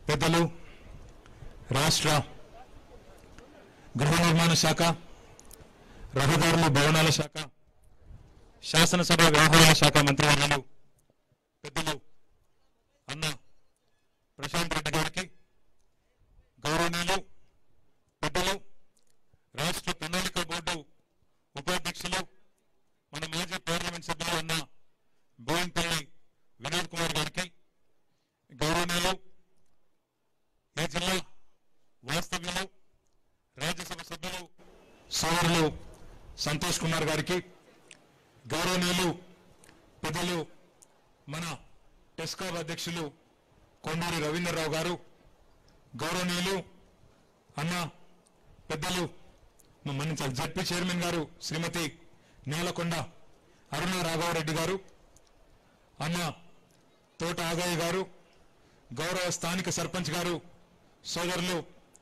పెద్దలు రాష్ట్ర గృహ నిర్మాణ శాఖ రహదారులు భవనాల శాఖ శాసనసభ వ్యవహారాల శాఖ మంత్రివర్యులు పెద్దలు అన్న ప్రశాంత్ రెడ్డి గారికి గౌరవనీయులు పెద్దలు రాష్ట్ర ప్రణాళిక బోర్డు ఉపాధ్యక్షులు మన మాజీ పార్లమెంట్ సభ్యులు అన్న బోయినపల్లి వినోద్ కుమార్ గారికి గౌరవనీయులు ఈ జిల్లా వాస్తవ్యులు రాజ్యసభ సభ్యులు సోదరులు సంతోష్ కుమార్ గారికి గౌరవనీయులు పెద్దలు మన టెస్కాబ్ అధ్యక్షులు కొండూరి రవీంద్రరావు గారు గౌరవనీయులు అన్న పెద్దలు మన్నించాలి జడ్పీ చైర్మన్ గారు శ్రీమతి నేలకొండ అరుణ రాఘవరెడ్డి గారు అన్న తోట ఆగయ్య గారు గౌరవ స్థానిక సర్పంచ్ గారు సోదరులు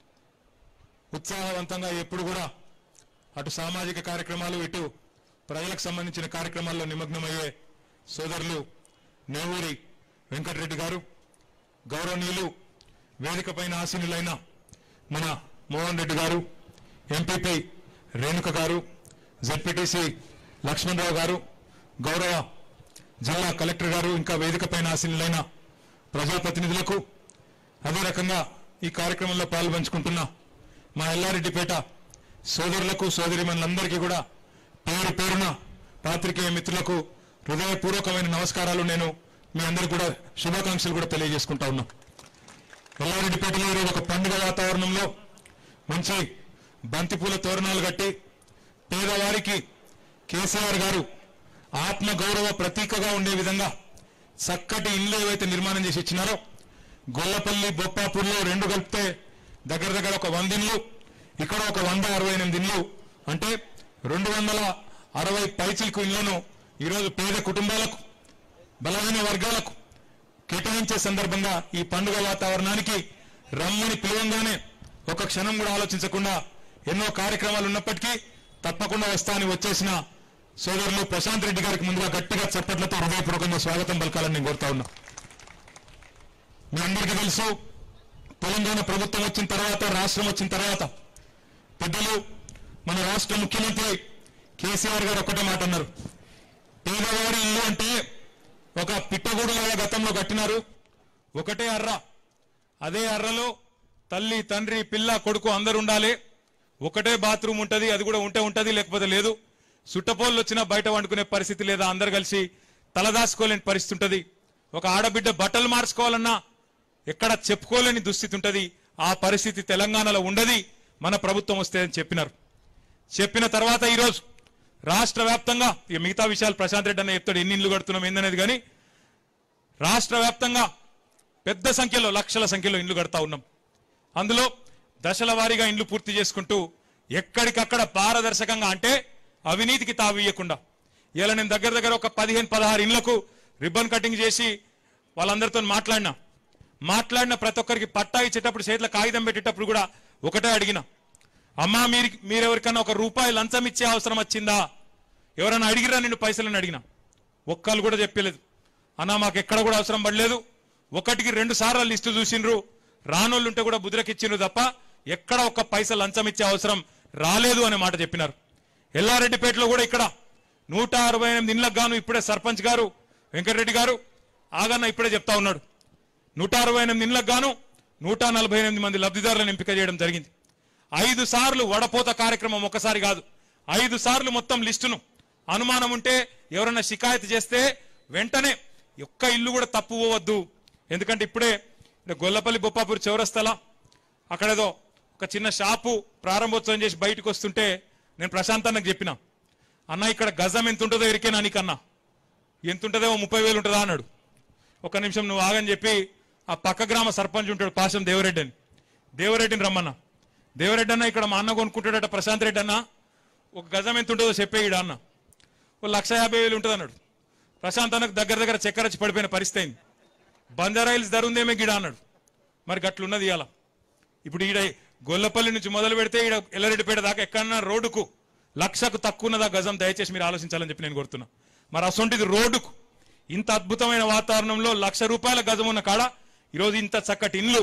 ఉత్సాహవంతంగా ఎప్పుడు కూడా అటు సామాజిక కార్యక్రమాలు ఇటు ప్రజలకు సంబంధించిన కార్యక్రమాల్లో నిమగ్నమయ్యే సోదరులు నేవూరి వెంకటరెడ్డి గారు గౌరవనీయులు వేదిక పైన ఆసీనులైన మన మోహన్ రెడ్డి గారు ఎంపీపీ రేణుక గారు జెడ్పీటీసీ లక్ష్మణరావు గారు గౌరవ జిల్లా కలెక్టర్ గారు ఇంకా వేదిక పైన ఆసీనులైన ప్రజాప్రతినిధులకు అదే రకంగా ఈ కార్యక్రమంలో పాల్పంచుకుంటున్న మా ఎల్లారెడ్డిపేట సోదరులకు సోదరిమణులందరికీ కూడా పేరు పేరున పాత్రికేయ మిత్రులకు హృదయపూర్వకమైన నమస్కారాలు నేను మీ అందరికీ కూడా శుభాకాంక్షలు కూడా తెలియజేసుకుంటా ఉన్నా ఎల్లారెడ్డిపేటలో ఈరోజు ఒక పండుగ వాతావరణంలో మంచి బంతిపూల తోరణాలు కట్టి పేదవారికి కేసీఆర్ గారు ఆత్మ గౌరవ ప్రతీకగా ఉండే విధంగా చక్కటి ఇల్లు ఏవైతే నిర్మాణం చేసి ఇచ్చినారో గొల్లపల్లి బొప్పాపూర్లో రెండు కలిపితే దగ్గర దగ్గర ఒక వంద ఇండ్లు ఇక్కడ ఒక వంద అరవై ఎనిమిది ఇండ్లు అంటే రెండు వందల అరవై పైచిలకు ఇళ్లను ఈరోజు పేద కుటుంబాలకు బలమైన వర్గాలకు కేటాయించే సందర్భంగా ఈ పండుగ వాతావరణానికి రమ్మని పిలవంగానే ఒక క్షణం కూడా ఆలోచించకుండా ఎన్నో కార్యక్రమాలు ఉన్నప్పటికీ తప్పకుండా వస్తా అని వచ్చేసిన సోదరులు ప్రశాంత్ రెడ్డి గారికి ముందుగా గట్టిగా చప్పట్లతో హృదయపూర్వకంగా స్వాగతం పలకాలని నేను కోరుతా ఉన్నా మీ అందరికీ తెలుసు తెలంగాణ ప్రభుత్వం వచ్చిన తర్వాత రాష్ట్రం వచ్చిన తర్వాత పెద్దలు మన రాష్ట్ర ముఖ్యమంత్రి కేసీఆర్ గారు ఒకటే మాట అన్నారు పేదవాడి ఇల్లు అంటే ఒక పిట్టగూడులాగా గతంలో కట్టినారు ఒకటే అర్ర అదే అర్రలో తల్లి తండ్రి పిల్ల కొడుకు అందరు ఉండాలి ఒకటే బాత్రూమ్ ఉంటది అది కూడా ఉంటే ఉంటది లేకపోతే లేదు సుట్టపోళ్ళు వచ్చినా బయట వండుకునే పరిస్థితి లేదా అందరు కలిసి తలదాచుకోలేని పరిస్థితి ఉంటది ఒక ఆడబిడ్డ బట్టలు మార్చుకోవాలన్నా ఎక్కడ చెప్పుకోలేని దుస్థితి ఉంటది ఆ పరిస్థితి తెలంగాణలో ఉండది మన ప్రభుత్వం వస్తే అని చెప్పినారు చెప్పిన తర్వాత ఈరోజు రాష్ట్ర వ్యాప్తంగా ఇక మిగతా విషయాలు ప్రశాంత్ రెడ్డి అన్న చెప్తాడు ఎన్ని ఇల్లు కడుతున్నాం ఏందనేది కానీ రాష్ట్ర వ్యాప్తంగా పెద్ద సంఖ్యలో లక్షల సంఖ్యలో ఇండ్లు కడతా ఉన్నాం అందులో దశల వారీగా ఇండ్లు పూర్తి చేసుకుంటూ ఎక్కడికక్కడ పారదర్శకంగా అంటే అవినీతికి తావియకుండా ఇలా నేను దగ్గర దగ్గర ఒక పదిహేను పదహారు ఇండ్లకు రిబ్బన్ కటింగ్ చేసి వాళ్ళందరితో మాట్లాడినా మాట్లాడిన ప్రతి ఒక్కరికి పట్టా ఇచ్చేటప్పుడు చేతిలో కాగితం పెట్టేటప్పుడు కూడా ఒకటే అడిగిన అమ్మా మీరు మీరెవరికన్నా ఒక రూపాయి లంచం ఇచ్చే అవసరం వచ్చిందా ఎవరైనా అడిగిరా నిన్ను పైసలని అడిగినా ఒక్కళ్ళు కూడా చెప్పలేదు అన్నా మాకు ఎక్కడ కూడా అవసరం పడలేదు ఒకటికి రెండు సార్లు లిస్టు చూసిండ్రు రానోళ్ళు ఉంటే కూడా బుద్రకిచ్చిండ్రు తప్ప ఎక్కడ ఒక్క పైస లంచం ఇచ్చే అవసరం రాలేదు అనే మాట చెప్పినారు ఎల్లారెడ్డిపేటలో కూడా ఇక్కడ నూట అరవై ఎనిమిది ఇండ్లకు గాను ఇప్పుడే సర్పంచ్ గారు వెంకటరెడ్డి గారు ఆగన్న ఇప్పుడే చెప్తా ఉన్నాడు నూట అరవై ఎనిమిది ఇండ్లకు గాను నూట నలభై ఎనిమిది మంది లబ్ధిదారులను ఎంపిక చేయడం జరిగింది ఐదు సార్లు వడపోత కార్యక్రమం ఒకసారి కాదు ఐదు సార్లు మొత్తం లిస్టును అనుమానం ఉంటే ఎవరైనా షికాయత్ చేస్తే వెంటనే ఒక్క ఇల్లు కూడా తప్పు పోవద్దు ఎందుకంటే ఇప్పుడే ఇక్కడ గొల్లపల్లి బొప్పాపూర్ చౌరస్తల అక్కడేదో ఒక చిన్న షాపు ప్రారంభోత్సవం చేసి బయటకు వస్తుంటే నేను ప్రశాంత్ అన్నకు చెప్పిన అన్న ఇక్కడ గజం ఎంత ఉంటుందో ఎరికేనా నీకన్నా ఎంత ఉంటుందో ముప్పై వేలు ఉంటుందా అన్నాడు ఒక నిమిషం నువ్వు ఆగని చెప్పి ఆ పక్క గ్రామ సర్పంచ్ ఉంటాడు పాశం దేవరెడ్డి అని దేవరెడ్డిని రమ్మన్నా దేవరెడ్డి అన్న ఇక్కడ మా అన్న కొనుక్కుంటాడట ప్రశాంత్ రెడ్డి అన్న ఒక గజం ఎంత ఉంటుందో చెప్పేయడా అన్న ఓ లక్ష యాభై వేలు ఉంటుంది అన్నాడు ప్రశాంత్ అన్నకు దగ్గర దగ్గర చక్కెర వచ్చి పడిపోయిన పరిస్థితి అయింది బంజారాయిల్స్ ధర ఉందేమే గిడ అన్నాడు మరి గట్లున్నది ఇవాళ ఇప్పుడు ఈడ గొల్లపల్లి నుంచి మొదలు పెడితే ఈడ ఎల్లరెడ్డిపేట దాకా ఎక్కడన్నా రోడ్డుకు లక్షకు తక్కువ ఉన్నదా గజం దయచేసి మీరు ఆలోచించాలని చెప్పి నేను కోరుతున్నా మరి అసొంటిది రోడ్డుకు ఇంత అద్భుతమైన వాతావరణంలో లక్ష రూపాయల గజం ఉన్న కాడ ఈరోజు ఇంత చక్కటి ఇండ్లు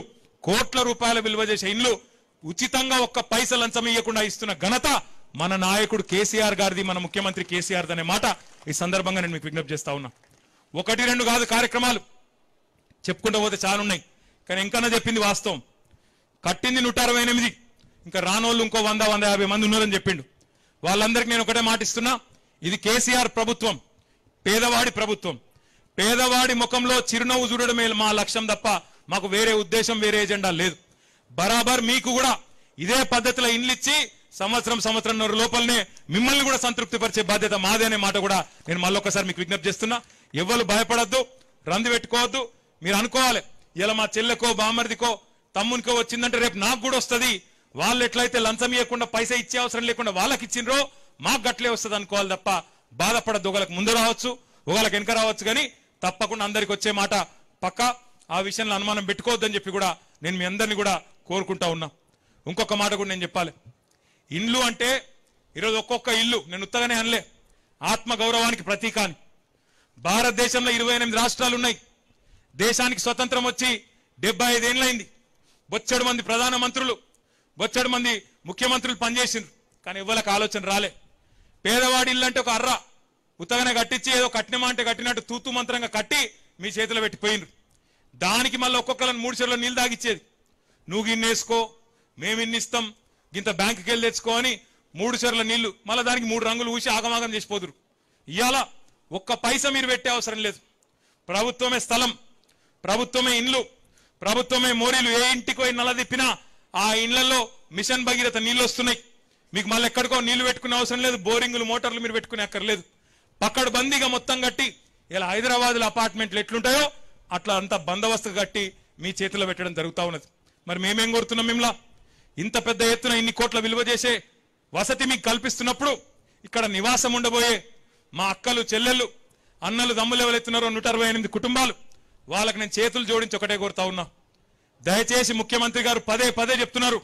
కోట్ల రూపాయల విలువ చేసే ఇండ్లు ఉచితంగా ఒక్క పైస లంచం ఇవ్వకుండా ఇస్తున్న ఘనత మన నాయకుడు కేసీఆర్ గారిది మన ముఖ్యమంత్రి కేసీఆర్ అనే మాట ఈ సందర్భంగా నేను మీకు విజ్ఞప్తి చేస్తా ఉన్నా ఒకటి రెండు కాదు కార్యక్రమాలు చెప్పుకుంటూ పోతే చాలా ఉన్నాయి కానీ ఇంకన్నా చెప్పింది వాస్తవం కట్టింది నూట అరవై ఎనిమిది ఇంకా రానోళ్ళు ఇంకో వంద వంద యాభై మంది ఉన్నారని చెప్పిండు వాళ్ళందరికీ నేను ఒకటే మాట ఇస్తున్నా ఇది కేసీఆర్ ప్రభుత్వం పేదవాడి ప్రభుత్వం పేదవాడి ముఖంలో చిరునవ్వు చూడడమే మా లక్ష్యం తప్ప మాకు వేరే ఉద్దేశం వేరే ఎజెండా లేదు బరాబర్ మీకు కూడా ఇదే పద్ధతిలో ఇండ్లు ఇచ్చి సంవత్సరం సంవత్సరం లోపలనే మిమ్మల్ని కూడా సంతృప్తి పరిచే బాధ్యత మాదే అనే మాట కూడా నేను మళ్ళొకసారి మీకు విజ్ఞప్తి చేస్తున్నా ఎవ్వరు భయపడద్దు రంది పెట్టుకోవద్దు మీరు అనుకోవాలి ఇలా మా చెల్లెకో బామర్దికో తమ్మునికో వచ్చిందంటే రేపు నాకు కూడా వస్తది వాళ్ళు ఎట్లయితే లంచం ఇవ్వకుండా పైసా ఇచ్చే అవసరం లేకుండా వాళ్ళకి ఇచ్చిండ్రో మాకు గట్లే వస్తుంది అనుకోవాలి తప్ప బాధపడద్దు ఒకళ్ళకి ముందు రావచ్చు ఒకళ్ళకి వెనక రావచ్చు కానీ తప్పకుండా అందరికి వచ్చే మాట పక్క ఆ విషయంలో అనుమానం పెట్టుకోవద్దని చెప్పి కూడా నేను మీ అందరిని కూడా కోరుకుంటా ఉన్నా ఇంకొక మాట కూడా నేను చెప్పాలి ఇండ్లు అంటే ఈరోజు ఒక్కొక్క ఇల్లు నేను ఉత్తగానే అనలే ఆత్మ గౌరవానికి ప్రతీక అని భారతదేశంలో ఇరవై ఎనిమిది రాష్ట్రాలు ఉన్నాయి దేశానికి స్వతంత్రం వచ్చి డెబ్బై ఐదేళ్ళైంది బొచ్చడు మంది ప్రధాన మంత్రులు బొచ్చడు మంది ముఖ్యమంత్రులు పనిచేసిండ్రు కానీ ఇవ్వలకు ఆలోచన రాలే పేదవాడి ఇల్లు అంటే ఒక అర్ర ఉత్తగానే కట్టించి ఏదో కట్టినమా అంటే కట్టినట్టు తూతు మంత్రంగా కట్టి మీ చేతిలో పెట్టిపోయిండ్రు దానికి మళ్ళీ ఒక్కొక్కరిని మూడు చెరువులో నీళ్ళు తాగిచ్చేది నువ్వు గిన్నె వేసుకో మేము ఇన్ని ఇస్తాం ఇంత బ్యాంకుకి వెళ్ళి తెచ్చుకో అని మూడు చెరువుల నీళ్లు మళ్ళీ దానికి మూడు రంగులు ఊసి ఆగమాగం చేసిపోదురు ఇవాళ ఒక్క పైసా మీరు పెట్టే అవసరం లేదు ప్రభుత్వమే స్థలం ప్రభుత్వమే ఇండ్లు ప్రభుత్వమే మోరీలు ఏ ఇంటికి పోయి నల్ల తిప్పినా ఆ ఇండ్లలో మిషన్ భగీరథ నీళ్లు వస్తున్నాయి మీకు మళ్ళీ ఎక్కడికో నీళ్లు పెట్టుకునే అవసరం లేదు బోరింగులు మోటార్లు మీరు పెట్టుకునే అక్కర్లేదు పక్కడు బందీగా మొత్తం కట్టి ఇలా హైదరాబాద్లో అపార్ట్మెంట్లు ఎట్లుంటాయో అట్లా అంతా బందోబస్తు కట్టి మీ చేతిలో పెట్టడం జరుగుతా ఉన్నది మరి మేమేం కోరుతున్నాం మిమ్మల్ని ఇంత పెద్ద ఎత్తున ఇన్ని కోట్ల విలువ చేసే వసతి మీకు కల్పిస్తున్నప్పుడు ఇక్కడ నివాసం ఉండబోయే మా అక్కలు చెల్లెళ్ళు అన్నలు దమ్ములు ఎవరెత్తున్నారో నూట అరవై ఎనిమిది కుటుంబాలు వాళ్ళకి నేను చేతులు జోడించి ఒకటే కోరుతా ఉన్నా దయచేసి ముఖ్యమంత్రి గారు పదే పదే చెప్తున్నారు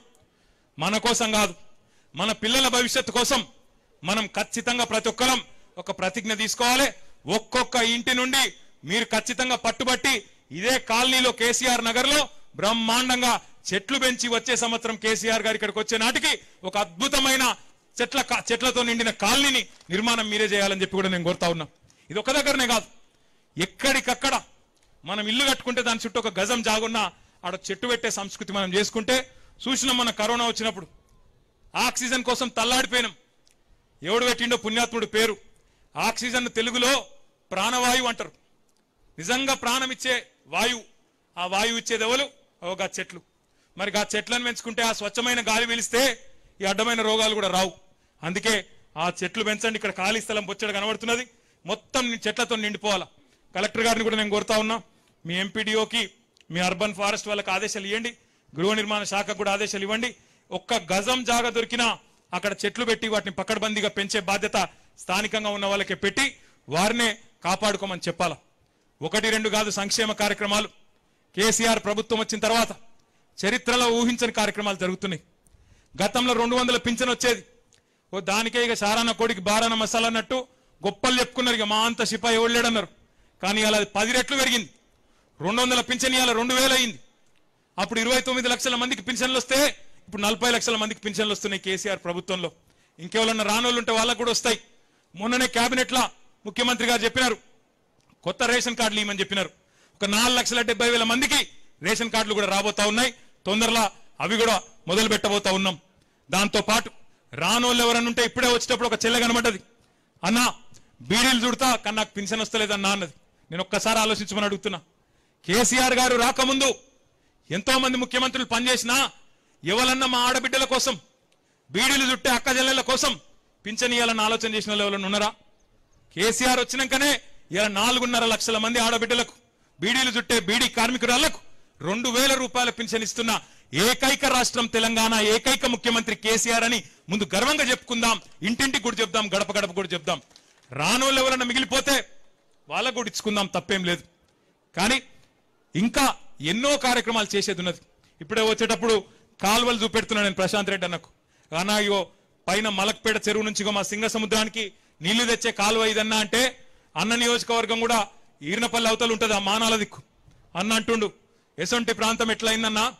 మన కోసం కాదు మన పిల్లల భవిష్యత్తు కోసం మనం ఖచ్చితంగా ప్రతి ఒక్కరం ఒక ప్రతిజ్ఞ తీసుకోవాలి ఒక్కొక్క ఇంటి నుండి మీరు ఖచ్చితంగా పట్టుబట్టి ఇదే కాలనీలో కేసీఆర్ నగర్ లో బ్రహ్మాండంగా చెట్లు పెంచి వచ్చే సంవత్సరం కేసీఆర్ గారు ఇక్కడికి వచ్చే నాటికి ఒక అద్భుతమైన చెట్ల కా- చెట్లతో నిండిన కాలనీని నిర్మాణం మీరే చేయాలని చెప్పి కూడా నేను కోరుతా ఉన్నా ఇది ఒక దగ్గరనే కాదు ఎక్కడికక్కడ మనం ఇల్లు కట్టుకుంటే దాని చుట్టూ ఒక గజం జాగున్నా ఆడ చెట్టు పెట్టే సంస్కృతి మనం చేసుకుంటే చూసినాం మన కరోనా వచ్చినప్పుడు ఆక్సిజన్ కోసం తల్లాడిపోయినాం ఎవడు పెట్టిండో పుణ్యాత్ముడు పేరు ఆక్సిజన్ తెలుగులో ప్రాణవాయువు అంటారు నిజంగా ప్రాణం ఇచ్చే వాయువు ఆ వాయువు ఇచ్చేది ఎవరు ఓగా చెట్లు మరి ఆ చెట్లను పెంచుకుంటే ఆ స్వచ్ఛమైన గాలి పీలిస్తే ఈ అడ్డమైన రోగాలు కూడా రావు అందుకే ఆ చెట్లు పెంచండి ఇక్కడ ఖాళీ స్థలం బొచ్చడు కనబడుతున్నది మొత్తం ని- చెట్లతో నిండిపోవాలా కలెక్టర్ గారిని కూడా నేను కోరుతా ఉన్నా మీ ఎంపీడీఓకి మీ అర్బన్ ఫారెస్ట్ వాళ్ళకి ఆదేశాలు ఇవ్వండి గృహ నిర్మాణ శాఖకు కూడా ఆదేశాలు ఇవ్వండి ఒక్క గజం జాగా దొరికినా అక్కడ చెట్లు పెట్టి వాటిని పక్కడబందీగా పెంచే బాధ్యత స్థానికంగా ఉన్న వాళ్ళకే పెట్టి వారినే కాపాడుకోమని చెప్పాలా ఒకటి రెండు కాదు సంక్షేమ కార్యక్రమాలు కేసీఆర్ ప్రభుత్వం వచ్చిన తర్వాత చరిత్రలో ఊహించని కార్యక్రమాలు జరుగుతున్నాయి గతంలో రెండు వందల పింఛన్ వచ్చేది ఓ దానికే ఇక సారాన కోడికి బారాన మసాలా అన్నట్టు గొప్పలు చెప్పుకున్నారు ఇక మా అంత సిపాయి ఎవరు కానీ అలా పది రెట్లు పెరిగింది రెండు వందల పింఛన్ ఇవాళ రెండు వేలు అయింది అప్పుడు ఇరవై తొమ్మిది లక్షల మందికి పింఛన్లు వస్తే ఇప్పుడు నలభై లక్షల మందికి పింఛన్లు వస్తున్నాయి కేసీఆర్ ప్రభుత్వంలో ఇంకెవరన్నా రానోళ్ళు ఉంటే వాళ్ళకు కూడా వస్తాయి మొన్ననే కేబినెట్ లా ముఖ్యమంత్రి గారు చెప్పినారు కొత్త రేషన్ కార్డులు ఇవ్వమని చెప్పినారు ఒక నాలుగు లక్షల డెబ్బై వేల మందికి రేషన్ కార్డులు కూడా రాబోతా ఉన్నాయి తొందరలో అవి కూడా మొదలు పెట్టబోతా ఉన్నాం దాంతో పాటు రానోళ్ళు ఎవరన్నా ఉంటే ఇప్పుడే వచ్చేటప్పుడు ఒక చెల్లె కనబడ్డది అన్నా బీడీలు చుడతా కానీ నాకు పింఛన్ వస్తలేదన్నా అన్నది నేను ఒక్కసారి ఆలోచించమని అడుగుతున్నా కేసీఆర్ గారు రాకముందు ఎంతో మంది ముఖ్యమంత్రులు పనిచేసినా ఎవరన్నా మా ఆడబిడ్డల కోసం బీడీలు చుట్టే అక్క చెల్లెల కోసం పింఛన్ ఇవ్వాలని ఆలోచన చేసిన వాళ్ళు ఎవరైనా ఉన్నారా కేసీఆర్ వచ్చినాకనే ఇలా నాలుగున్నర లక్షల మంది ఆడబిడ్డలకు బీడీలు చుట్టే బీడీ కార్మికురాళ్లకు రెండు వేల రూపాయల పింఛన్ ఇస్తున్న ఏకైక రాష్ట్రం తెలంగాణ ఏకైక ముఖ్యమంత్రి కేసీఆర్ అని ముందు గర్వంగా చెప్పుకుందాం ఇంటింటికి కూడా చెప్దాం గడప గడప కూడా చెప్దాం రానోళ్ళు ఎవరన్నా మిగిలిపోతే వాళ్ళకు కూడా ఇచ్చుకుందాం తప్పేం లేదు కానీ ఇంకా ఎన్నో కార్యక్రమాలు చేసేది ఉన్నది ఇప్పుడే వచ్చేటప్పుడు కాలువలు చూపెడుతున్నా నేను ప్రశాంత్ రెడ్డి అన్నకు అన్నాయో పైన మలక్పేట చెరువు నుంచి ఇగో మా సింగ సముద్రానికి నీళ్లు తెచ్చే కాలువ ఇదన్నా అంటే అన్న నియోజకవర్గం కూడా ఈర్నపల్లి అవతల ఉంటుంది ఆ మానాల దిక్కు అన్న అంటుండు ఎసొంటి ప్రాంతం ఎట్లయిందన్నా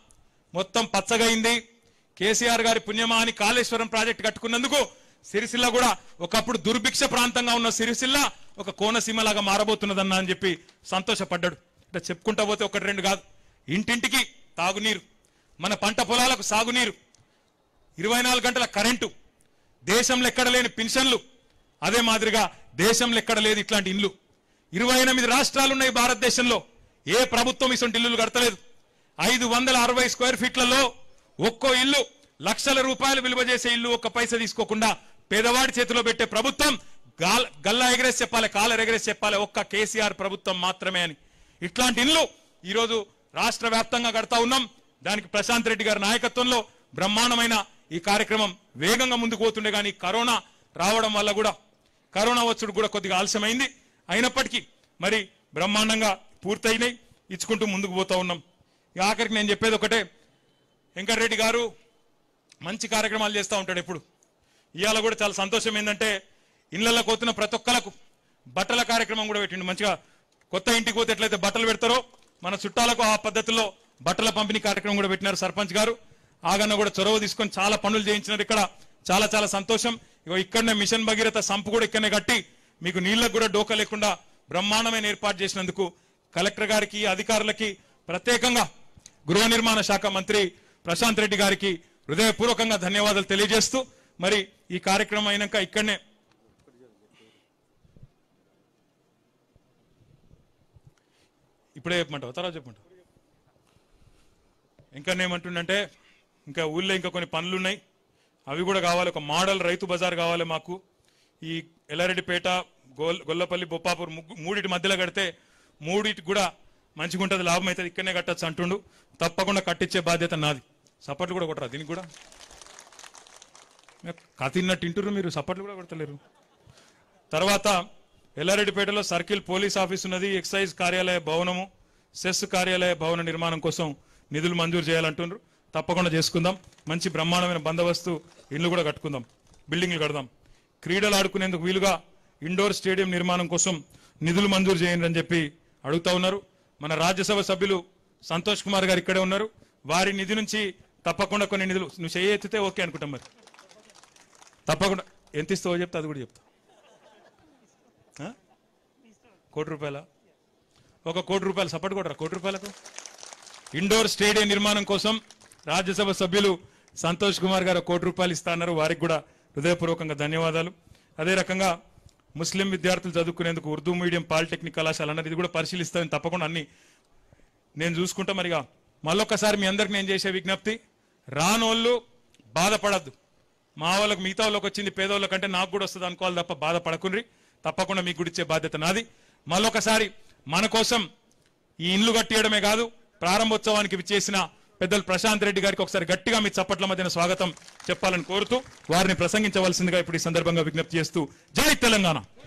మొత్తం పచ్చగైంది కేసీఆర్ గారి పుణ్యమా అని కాళేశ్వరం ప్రాజెక్టు కట్టుకున్నందుకు సిరిసిల్ల కూడా ఒకప్పుడు దుర్భిక్ష ప్రాంతంగా ఉన్న సిరిసిల్ల ఒక కోనసీమలాగా మారబోతున్నదన్న అని చెప్పి సంతోషపడ్డాడు అంటే చెప్పుకుంటా పోతే ఒకటి రెండు కాదు ఇంటింటికి తాగునీరు మన పంట పొలాలకు సాగునీరు ఇరవై నాలుగు గంటల కరెంటు దేశంలో ఎక్కడ లేని పెన్షన్లు అదే మాదిరిగా దేశంలో ఎక్కడ లేదు ఇట్లాంటి ఇల్లు ఇరవై ఎనిమిది రాష్ట్రాలు ఉన్నాయి భారతదేశంలో ఏ ప్రభుత్వం ఇటువంటి ఇల్లులు కడతలేదు ఐదు వందల అరవై స్క్వేర్ ఫీట్లలో ఒక్కో ఇల్లు లక్షల రూపాయలు విలువ చేసే ఇల్లు ఒక్క పైసా తీసుకోకుండా పేదవాడి చేతిలో పెట్టే ప్రభుత్వం గాల్ గల్లా ఎగరేసి చెప్పాలి కాలర్ ఎగరేసి చెప్పాలి ఒక్క కేసీఆర్ ప్రభుత్వం మాత్రమే అని ఇట్లాంటి ఇల్లు ఈరోజు రాష్ట్ర వ్యాప్తంగా కడతా ఉన్నాం దానికి ప్రశాంత్ రెడ్డి గారి నాయకత్వంలో బ్రహ్మాండమైన ఈ కార్యక్రమం వేగంగా ముందుకు పోతుండే కానీ కరోనా రావడం వల్ల కూడా కరోనా వచ్చుడు కూడా కొద్దిగా ఆలస్యమైంది అయినప్పటికీ మరి బ్రహ్మాండంగా పూర్తయినాయి ఇచ్చుకుంటూ ముందుకు పోతా ఉన్నాం ఇక ఆఖరికి నేను చెప్పేది ఒకటే వెంకటరెడ్డి గారు మంచి కార్యక్రమాలు చేస్తూ ఉంటాడు ఎప్పుడు ఇవాళ కూడా చాలా సంతోషం ఏంటంటే ఇళ్లలో పోతున్న ప్రతి ఒక్కలకు బట్టల కార్యక్రమం కూడా పెట్టిండు మంచిగా కొత్త ఇంటికి పోతే ఎట్లయితే బట్టలు పెడతారో మన చుట్టాలకు ఆ పద్ధతిలో బట్టల పంపిణీ కార్యక్రమం కూడా పెట్టినారు సర్పంచ్ గారు ఆగన్న కూడా చొరవ తీసుకొని చాలా పనులు చేయించినారు ఇక్కడ చాలా చాలా సంతోషం ఇగో ఇక్కడనే మిషన్ భగీరథ సంపు కూడా ఇక్కడనే కట్టి మీకు నీళ్ళకు కూడా డోకా లేకుండా బ్రహ్మాండమైన ఏర్పాటు చేసినందుకు కలెక్టర్ గారికి అధికారులకి ప్రత్యేకంగా గృహ నిర్మాణ శాఖ మంత్రి ప్రశాంత్ రెడ్డి గారికి హృదయపూర్వకంగా ధన్యవాదాలు తెలియజేస్తూ మరి ఈ కార్యక్రమం అయినాక ఇక్కడనే ఇప్పుడే చెప్పమంటావు తర్వాత చెప్పమంటావు ఇంకా ఏమంటుండంటే ఇంకా ఊళ్ళో ఇంకా కొన్ని పనులు ఉన్నాయి అవి కూడా కావాలి ఒక మోడల్ రైతు బజార్ కావాలి మాకు ఈ ఎల్లారెడ్డిపేట గోల్ గొల్లపల్లి బొప్పాపూర్ ముగ్గు మూడిటి మధ్యలో కడితే మూడిటి కూడా మంచిగా ఉంటుంది లాభం అవుతుంది ఇక్కడనే కట్టచ్చు అంటుండు తప్పకుండా కట్టించే బాధ్యత నాది సపోర్ట్లు కూడా కొట్టరా దీనికి కూడా కతిన్నట్టు ఇంటురు మీరు సపోర్ట్లు కూడా కొడతలేరు తర్వాత ఎల్లారెడ్డిపేటలో సర్కిల్ పోలీస్ ఆఫీస్ ఉన్నది ఎక్సైజ్ కార్యాలయ భవనము సెస్ కార్యాలయ భవన నిర్మాణం కోసం నిధులు మంజూరు చేయాలంటున్నారు తప్పకుండా చేసుకుందాం మంచి బ్రహ్మాండమైన బందోబస్తు ఇల్లు కూడా కట్టుకుందాం బిల్డింగ్లు కడదాం క్రీడలు ఆడుకునేందుకు వీలుగా ఇండోర్ స్టేడియం నిర్మాణం కోసం నిధులు మంజూరు చేయండి అని చెప్పి అడుగుతా ఉన్నారు మన రాజ్యసభ సభ్యులు సంతోష్ కుమార్ గారు ఇక్కడే ఉన్నారు వారి నిధి నుంచి తప్పకుండా కొన్ని నిధులు నువ్వు చేయి ఎత్తితే ఓకే అనుకుంటాం మరి తప్పకుండా ఎంత ఇస్తావో చెప్తే అది కూడా చెప్తా ఆ? కోటి రూపాయల ఒక కోటి రూపాయలు సపోర్ట్ కొట్టరా కోటి రూపాయలకు ఇండోర్ స్టేడియం నిర్మాణం కోసం రాజ్యసభ సభ్యులు సంతోష్ కుమార్ గారు కోటి రూపాయలు ఇస్తా అన్నారు వారికి కూడా హృదయపూర్వకంగా ధన్యవాదాలు అదే రకంగా ముస్లిం విద్యార్థులు చదువుకునేందుకు ఉర్దూ మీడియం పాలిటెక్నిక్ కళాశాల అన్నారు ఇది కూడా పరిశీలిస్తాను తప్పకుండా అన్ని నేను చూసుకుంటా మరిగా మళ్ళొక్కసారి మీ అందరికి నేను చేసే విజ్ఞప్తి రానోళ్ళు బాధపడద్దు మా వాళ్ళకి మిగతా వాళ్ళకి వచ్చింది పేదోళ్ళ కంటే నాకు కూడా వస్తుంది అనుకోవాలి తప్ప బాధపడకుండ్రి తప్పకుండా మీకు కూడా ఇచ్చే బాధ్యత నాది మళ్ళొకసారి మన కోసం ఈ ఇండ్లు కట్టియడమే కాదు ప్రారంభోత్సవానికి విచ్చేసిన పెద్దలు ప్రశాంత్ రెడ్డి గారికి ఒకసారి గట్టిగా మీ చప్పట్ల మధ్యన స్వాగతం చెప్పాలని కోరుతూ వారిని ప్రసంగించవలసిందిగా ఇప్పుడు ఈ సందర్భంగా విజ్ఞప్తి చేస్తూ జై తెలంగాణ